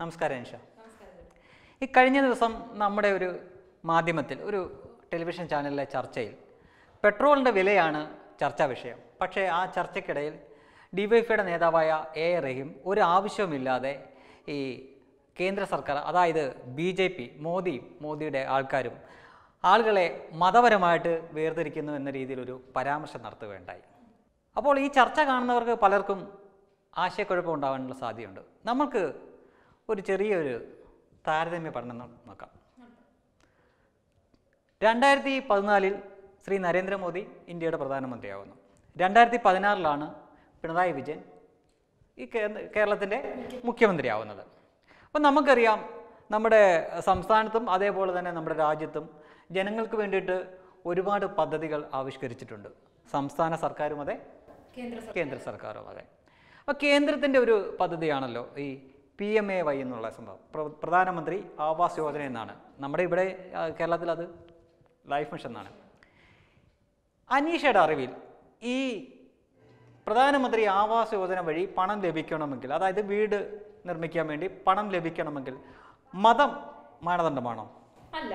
നമസ്കാരം നിഷ ഈ കഴിഞ്ഞ ദിവസം നമ്മുടെ ഒരു മാധ്യമത്തിൽ ഒരു ടെലിവിഷൻ ചാനലിലെ ചർച്ചയിൽ പെട്രോളിൻ്റെ വിലയാണ് ചർച്ചാ വിഷയം പക്ഷേ ആ ചർച്ചയ്ക്കിടയിൽ ഡിവൈഫൈയുടെ നേതാവായ എ എ റഹീം ഒരു ആവശ്യവുമില്ലാതെ ഈ കേന്ദ്ര സർക്കാർ അതായത് ബി ജെ പി മോദിയും മോദിയുടെ ആൾക്കാരും ആളുകളെ മതപരമായിട്ട് വേർതിരിക്കുന്നു എന്ന രീതിയിലൊരു പരാമർശം നടത്തുകയുണ്ടായി അപ്പോൾ ഈ ചർച്ച കാണുന്നവർക്ക് പലർക്കും ആശയക്കുഴപ്പം ഉണ്ടാകാനുള്ള സാധ്യതയുണ്ട് നമ്മൾക്ക് ഒരു ചെറിയൊരു താരതമ്യ പഠനം നോ- നോക്കാം രണ്ടായിരത്തി പതിനാലിൽ ശ്രീ നരേന്ദ്രമോദി ഇന്ത്യയുടെ പ്രധാനമന്ത്രിയാവുന്നു രണ്ടായിരത്തി പതിനാറിലാണ് പിണറായി വിജയൻ ഈ കേന്ദ്ര കേരളത്തിൻ്റെ മുഖ്യമന്ത്രിയാവുന്നത് അപ്പം നമുക്കറിയാം നമ്മുടെ സംസ്ഥാനത്തും അതേപോലെ തന്നെ നമ്മുടെ രാജ്യത്തും ജനങ്ങൾക്ക് വേണ്ടിയിട്ട് ഒരുപാട് പദ്ധതികൾ ആവിഷ്കരിച്ചിട്ടുണ്ട് സംസ്ഥാന സർക്കാരും അതെ കേന്ദ്ര സർക്കാരും അതെ അപ്പോൾ കേന്ദ്രത്തിൻ്റെ ഒരു പദ്ധതിയാണല്ലോ ഈ പി എം എ വൈ എന്നുള്ള സംഭവം പ്ര- പ്രധാനമന്ത്രി ആവാസ് യോജന എന്നാണ് നമ്മുടെ ഇവിടെ ആ, കേരളത്തിൽ അത് ലൈഫ് മിഷൻ എന്നാണ് അനീഷയുടെ അറിവിൽ ഈ പ്രധാനമന്ത്രി ആവാസ് യോജന വഴി പണം ലഭിക്കണമെങ്കിൽ അതായത് വീട് നിർമ്മിക്കാൻ വേണ്ടി പണം ലഭിക്കണമെങ്കിൽ മതം മാനദണ്ഡമാണോ അല്ല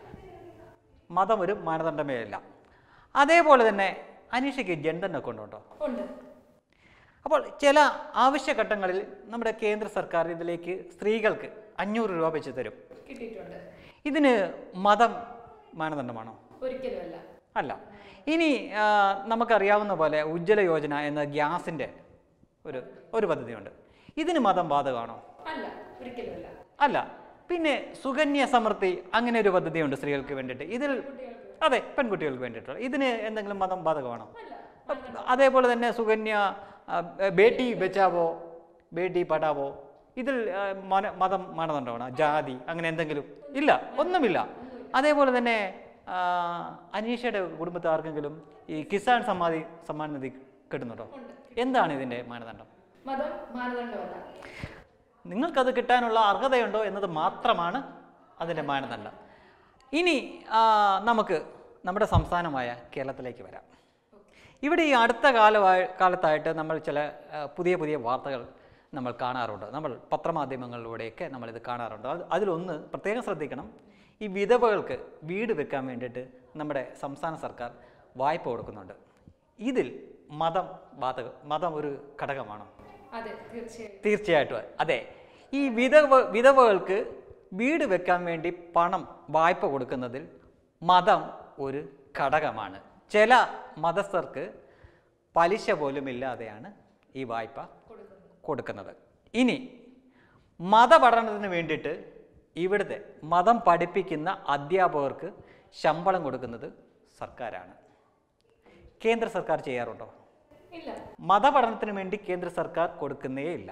മതം ഒരു മാനദണ്ഡമേ അല്ല അതേപോലെ തന്നെ അനീഷയ്ക്ക് ജൻഡൻ അക്കൗണ്ട് ഉണ്ടോ ഉണ്ട് അപ്പോൾ ചില ആവശ്യഘട്ടങ്ങളിൽ നമ്മുടെ കേന്ദ്ര സർക്കാർ ഇതിലേക്ക് സ്ത്രീകൾക്ക് അഞ്ഞൂറ് രൂപ വെച്ച് തരും കിട്ടിയിട്ടുണ്ട് ഇതിന് മതം മാനദണ്ഡമാണോ ഒരിക്കലും അല്ല അല്ല ഇനി ആ, നമുക്കറിയാവുന്ന പോലെ ഉജ്ജ്വല യോജന എന്ന ഗ്യാസിൻ്റെ ഒരു ഒരു പദ്ധതിയുണ്ട് ഇതിന് മതം ബാധകമാണോ അല്ല ഒരിക്കലും അല്ല അല്ല പിന്നെ സുകന്യ സമൃദ്ധി അങ്ങനെ ഒരു പദ്ധതിയുണ്ട് സ്ത്രീകൾക്ക് വേണ്ടിയിട്ട് ഇതിൽ അതെ പെൺകുട്ടികൾക്ക് വേണ്ടിയിട്ടുള്ള ഇതിന് എന്തെങ്കിലും മതം ബാധകമാണോ അതേപോലെ തന്നെ സുകന്യ ആ, ബേട്ടി ബച്ചാവോ ബേട്ടി പഠാവോ ഇതിൽ ആ, മന മതം മാനദണ്ഡമാണോ ജാതി അങ്ങനെ എന്തെങ്കിലും ഇല്ല ഒന്നുമില്ല അതേപോലെ തന്നെ ആ, അനീഷയുടെ കുടുംബത്തിൽ ആർക്കെങ്കിലും ഈ കിസാൻ സമ്മാതി സമ്മാൻ നിധി കിട്ടുന്നുണ്ടോ എന്താണ് ഇതിൻ്റെ മാനദണ്ഡം മതം മാനദണ്ഡമല്ല നിങ്ങൾക്കത് കിട്ടാനുള്ള അർഹതയുണ്ടോ എന്നത് മാത്രമാണ് അതിൻ്റെ മാനദണ്ഡം ഇനി ആ, നമുക്ക് നമ്മുടെ സംസ്ഥാനമായ കേരളത്തിലേക്ക് വരാം ഇവിടെ ഈ അടുത്ത കാലമായി കാലത്തായിട്ട് നമ്മൾ ചില ആ, പുതിയ പുതിയ വാർത്തകൾ നമ്മൾ കാണാറുണ്ട് നമ്മൾ പത്രമാധ്യമങ്ങളിലൂടെയൊക്കെ നമ്മളിത് കാണാറുണ്ട് അത് അതിലൊന്ന് പ്രത്യേകം ശ്രദ്ധിക്കണം ഈ വിധവകൾക്ക് വീട് വെക്കാൻ വേണ്ടിയിട്ട് നമ്മുടെ സംസ്ഥാന സർക്കാർ വായ്പ കൊടുക്കുന്നുണ്ട് ഇതിൽ മതം ബാധക മതം ഒരു ഘടകമാണോ അതെ തീർച്ചയായും തീർച്ചയായിട്ടും അതെ ഈ വിധവ വിധവകൾക്ക് വീട് വെക്കാൻ വേണ്ടി പണം വായ്പ കൊടുക്കുന്നതിൽ മതം ഒരു ഘടകമാണ് ചില മതസ്ഥർക്ക് പലിശ പോലും ഇല്ലാതെയാണ് ഈ വായ്പ കൊടുക്കുന്നത് ഇനി മതപഠനത്തിന് വേണ്ടിയിട്ട് ഇവിടുത്തെ മതം പഠിപ്പിക്കുന്ന അധ്യാപകർക്ക് ശമ്പളം കൊടുക്കുന്നത് സർക്കാരാണ് കേന്ദ്ര സർക്കാർ ചെയ്യാറുണ്ടോ ഇല്ല മതപഠനത്തിന് വേണ്ടി കേന്ദ്ര സർക്കാർ കൊടുക്കുന്നേ ഇല്ല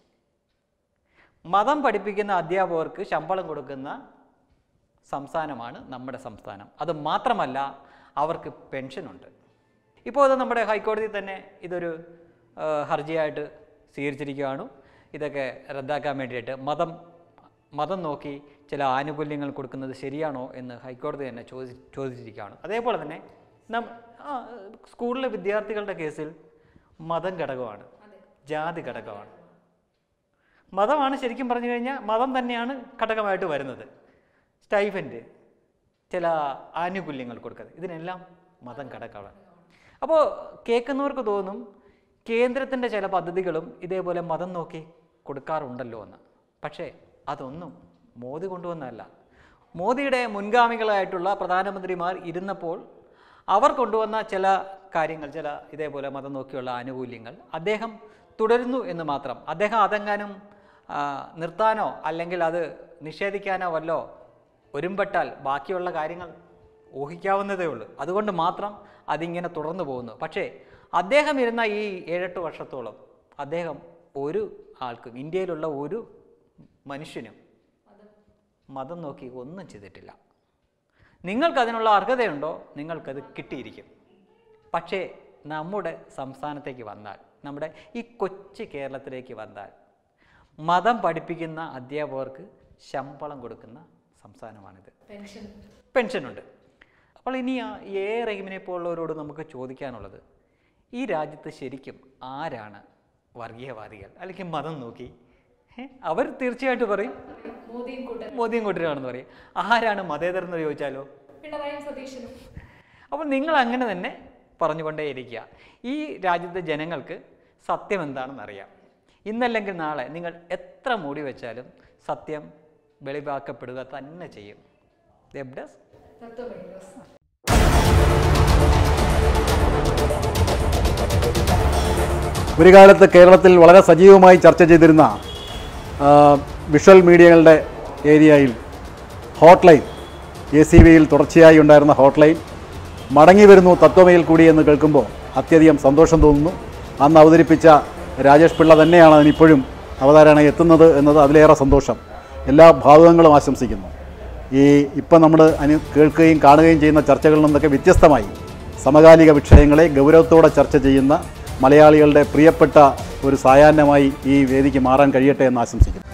മതം പഠിപ്പിക്കുന്ന അധ്യാപകർക്ക് ശമ്പളം കൊടുക്കുന്ന സംസ്ഥാനമാണ് നമ്മുടെ സംസ്ഥാനം അത് മാത്രമല്ല അവർക്ക് പെൻഷനുണ്ട് ഇപ്പോൾ അത് നമ്മുടെ ഹൈക്കോടതി തന്നെ ഇതൊരു ആ, ഹർജിയായിട്ട് സ്വീകരിച്ചിരിക്കുകയാണ് ഇതൊക്കെ റദ്ദാക്കാൻ വേണ്ടിയിട്ട് മതം മതം നോക്കി ചില ആനുകൂല്യങ്ങൾ കൊടുക്കുന്നത് ശരിയാണോ എന്ന് ഹൈക്കോടതി തന്നെ ചോദി ചോദിച്ചിരിക്കുകയാണ് അതേപോലെ തന്നെ നം ആ, സ്കൂളിലെ വിദ്യാർത്ഥികളുടെ കേസിൽ മതം ഘടകമാണ് ജാതി ഘടകമാണ് മതമാണ് ശരിക്കും പറഞ്ഞു കഴിഞ്ഞാൽ മതം തന്നെയാണ് ഘടകമായിട്ട് വരുന്നത് സ്റ്റൈഫൻറ്റ് ചില ആനുകൂല്യങ്ങൾ കൊടുക്കുന്നത് ഇതിനെല്ലാം മതം ഘടകമാണ് അപ്പോൾ കേൾക്കുന്നവർക്ക് തോന്നും കേന്ദ്രത്തിൻ്റെ ചില പദ്ധതികളും ഇതേപോലെ മതം നോക്കി കൊടുക്കാറുണ്ടല്ലോ എന്ന് പക്ഷേ അതൊന്നും മോദി കൊണ്ടുവന്നതല്ല മോദിയുടെ മുൻഗാമികളായിട്ടുള്ള പ്രധാനമന്ത്രിമാർ ഇരുന്നപ്പോൾ അവർ കൊണ്ടുവന്ന ചില കാര്യങ്ങൾ ചില ഇതേപോലെ മതം നോക്കിയുള്ള ആനുകൂല്യങ്ങൾ അദ്ദേഹം തുടരുന്നു എന്ന് മാത്രം അദ്ദേഹം അതെങ്ങാനും ആ, നിർത്താനോ അല്ലെങ്കിൽ അത് നിഷേധിക്കാനോ വല്ലോ ഒരുമ്പെട്ടാൽ ബാക്കിയുള്ള കാര്യങ്ങൾ ഊഹിക്കാവുന്നതേ ഉള്ളൂ അതുകൊണ്ട് മാത്രം അതിങ്ങനെ തുടർന്നു പോകുന്നു പക്ഷേ അദ്ദേഹം ഇരുന്ന ഈ ഏഴെട്ട് വർഷത്തോളം അദ്ദേഹം ഒരു ആൾക്കും ഇന്ത്യയിലുള്ള ഒരു മനുഷ്യനും മതം നോക്കി ഒന്നും ചെയ്തിട്ടില്ല നിങ്ങൾക്ക് അതിനുള്ള അർഹതയുണ്ടോ നിങ്ങൾക്കത് കിട്ടിയിരിക്കും പക്ഷേ നമ്മുടെ സംസ്ഥാനത്തേക്ക് വന്നാൽ നമ്മുടെ ഈ കൊച്ചു കേരളത്തിലേക്ക് വന്നാൽ മതം പഠിപ്പിക്കുന്ന അധ്യാപകർക്ക് ശമ്പളം കൊടുക്കുന്ന സംസ്ഥാനമാണിത് പെൻഷൻ പെൻഷനുണ്ട് അപ്പോൾ ഇനി ആ എ റഹീമിനെ പോലുള്ളവരോട് നമുക്ക് ചോദിക്കാനുള്ളത് ഈ രാജ്യത്ത് ശരിക്കും ആരാണ് വർഗീയവാദികൾ അല്ലെങ്കിൽ മതം നോക്കി ഏ? അവർ തീർച്ചയായിട്ടും പറയും മോദിയും കൂട്ടൻ മോദിയും കൂട്ടരാണെന്ന് പറയും ആരാണ് മതേതരം എന്ന് ചോദിച്ചാലോ പിണറായി സതീശനും അപ്പോൾ നിങ്ങൾ അങ്ങനെ തന്നെ പറഞ്ഞുകൊണ്ടേയിരിക്കുക ഈ രാജ്യത്തെ ജനങ്ങൾക്ക് സത്യം എന്താണെന്ന് അറിയാം ഇന്നല്ലെങ്കിൽ നാളെ നിങ്ങൾ എത്ര മൂടി വെച്ചാലും സത്യം വെളിവാക്കപ്പെടുക തന്നെ ചെയ്യും വെബ് ഡെസ്ക് തത്വമൈ ന്യൂസ് ഒരു കാലത്ത് കേരളത്തിൽ വളരെ സജീവമായി ചർച്ച ചെയ്തിരുന്ന ആ, വിഷ്വൽ മീഡിയകളുടെ ഏരിയയിൽ ഹോട്ട് ലൈൻ എ സി വിയിൽ തുടർച്ചയായി ഉണ്ടായിരുന്ന ഹോട്ട് ലൈൻ മടങ്ങി വരുന്നു തത്വമയിൽ കൂടി എന്ന് കേൾക്കുമ്പോൾ അത്യധികം സന്തോഷം തോന്നുന്നു അന്ന് അവതരിപ്പിച്ച രാജേഷ് പിള്ള തന്നെയാണ് അതിനിപ്പോഴും അവതാരണ എത്തുന്നത് എന്നത് അതിലേറെ സന്തോഷം എല്ലാ ഭാവുകങ്ങളും ആശംസിക്കുന്നു ഈ ഇപ്പം നമ്മൾ അനു കേൾക്കുകയും കാണുകയും ചെയ്യുന്ന ചർച്ചകളിൽ നിന്നൊക്കെ വ്യത്യസ്തമായി സമകാലിക വിഷയങ്ങളെ ഗൗരവത്തോടെ ചർച്ച ചെയ്യുന്ന മലയാളികളുടെ പ്രിയപ്പെട്ട ഒരു സായാഹ്നമായി ഈ വേദിക്ക് മാറാൻ കഴിയട്ടെ എന്ന് ആശംസിക്കുന്നു